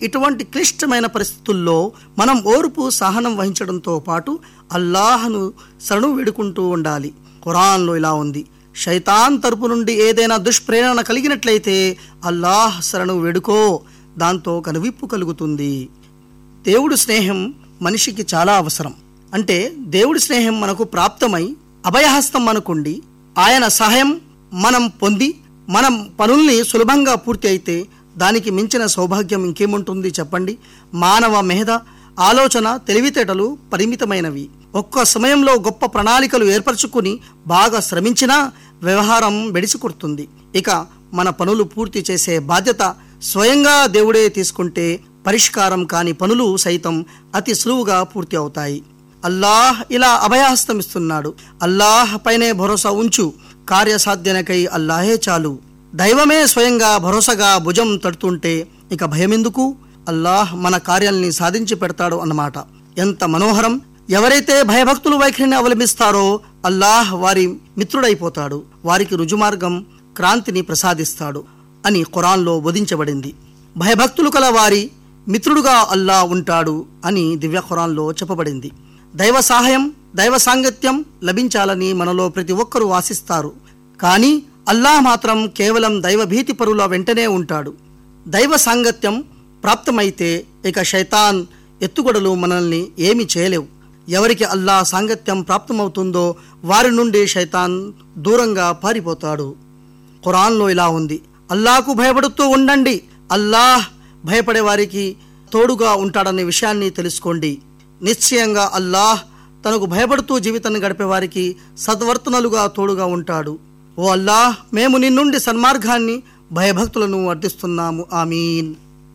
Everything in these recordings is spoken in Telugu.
ఇటువంటి క్లిష్టమైన పరిస్థితుల్లో మనం ఓర్పు సహనం వహించడంతో పాటు అల్లాహను శరణు వేడుకుంటూ ఉండాలి ఖురాన్లో ఇలా ఉంది శైతాన్ తరపు నుండి ఏదైనా దుష్ప్రేరణ కలిగినట్లయితే అల్లాహ్ శరణు వేడుకో దాంతో కనువిప్పు కలుగుతుంది దేవుడు స్నేహం మనిషికి చాలా అవసరం అంటే దేవుడి స్నేహం మనకు ప్రాప్తమై అభయహస్తం అనుకుండి ఆయన సహాయం మనం పొంది మనం పనుల్ని సులభంగా పూర్తి అయితే దానికి మించిన సౌభాగ్యం ఇంకేముంటుంది చెప్పండి మానవ మెహద ఆలోచన తెలివితేటలు పరిమితమైనవి ఒక్క సమయంలో గొప్ప ప్రణాళికలు ఏర్పరచుకుని బాగా శ్రమించినా వ్యవహారం బెడిసికొడుతుంది ఇక మన పనులు పూర్తి చేసే బాధ్యత స్వయంగా దేవుడే తీసుకుంటే పరిష్కారం కాని పనులు సైతం అతి సులువుగా పూర్తి అవుతాయి అల్లాహ్ ఇలా అభయహస్తం ఇస్తున్నాడు అల్లాహ్ పైనే భరోసా ఉంచు కార్యసాధ్యనకై అల్లాహే చాలు దైవమే స్వయంగా భరోసాగా భుజం తడుతుంటే ఇక భయమెందుకు అల్లాహ్ మన కార్యాల్ని సాధించి పెడతాడు అన్నమాట ఎంత మనోహరం ఎవరైతే భయభక్తులు వైఖరిని అవలంబిస్తారో అల్లాహ్ వారి మిత్రుడైపోతాడు వారికి రుజుమార్గం క్రాంతిని ప్రసాదిస్తాడు అని ఖురాన్లో బోధించబడింది భయభక్తులు కల వారి మిత్రుడుగా అల్లా ఉంటాడు అని దివ్య ఖురాన్లో చెప్పబడింది దైవ సహాయం దైవ సాంగత్యం లభించాలని మనలో ప్రతి ఒక్కరూ ఆశిస్తారు కానీ అల్లాహ్ మాత్రం కేవలం దైవ భీతి పరుల వెంటనే ఉంటాడు దైవ సాంగత్యం ప్రాప్తమైతే ఇక శైతాన్ ఎత్తుగడలు మనల్ని ఏమి చేయలేవు ఎవరికి అల్లా సాంగత్యం ప్రాప్తమవుతుందో వారి నుండి శైతాన్ దూరంగా పారిపోతాడు ఖురాన్లో ఇలా ఉంది అల్లాహకు భయపడుతూ ఉండండి అల్లాహ్ భయపడే వారికి తోడుగా ఉంటాడనే విషయాన్ని తెలుసుకోండి నిశ్చయంగా అల్లాహ్ తనకు భయపడుతూ జీవితాన్ని గడిపే వారికి సద్వర్తనలుగా తోడుగా ఉంటాడు ఓ అల్లాహ్ మేము నీ నుండి సన్మార్గాన్ని భయభక్తులను అర్థిస్తున్నాము ఆమీన్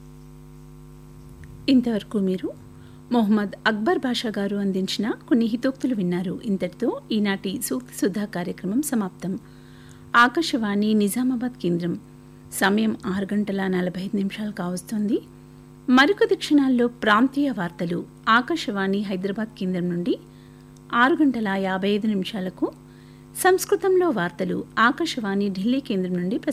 ఇంతవరకు మీరు మొహమ్మద్ అక్బర్ బాషా గారు అందించిన కొన్ని హితోక్తులు విన్నారు ఇంతటితో ఈనాటి సూక్తి సుధా కార్యక్రమం సమాప్తం ఆకాశవాణి నిజామాబాద్ కేంద్రం సమయం ఆరు గంటల నలభై ఐదు నిమిషాలు కావస్తోంది మరికొద్ది క్షణాల్లో ప్రాంతీయ వార్తలు ఆకాశవాణి హైదరాబాద్ కేంద్రం నుండి ఆరు గంటల యాభై ఐదు నిమిషాలకు సంస్కృతంలో వార్తలు ఆకాశవాణి ఢిల్లీ కేంద్రం నుండి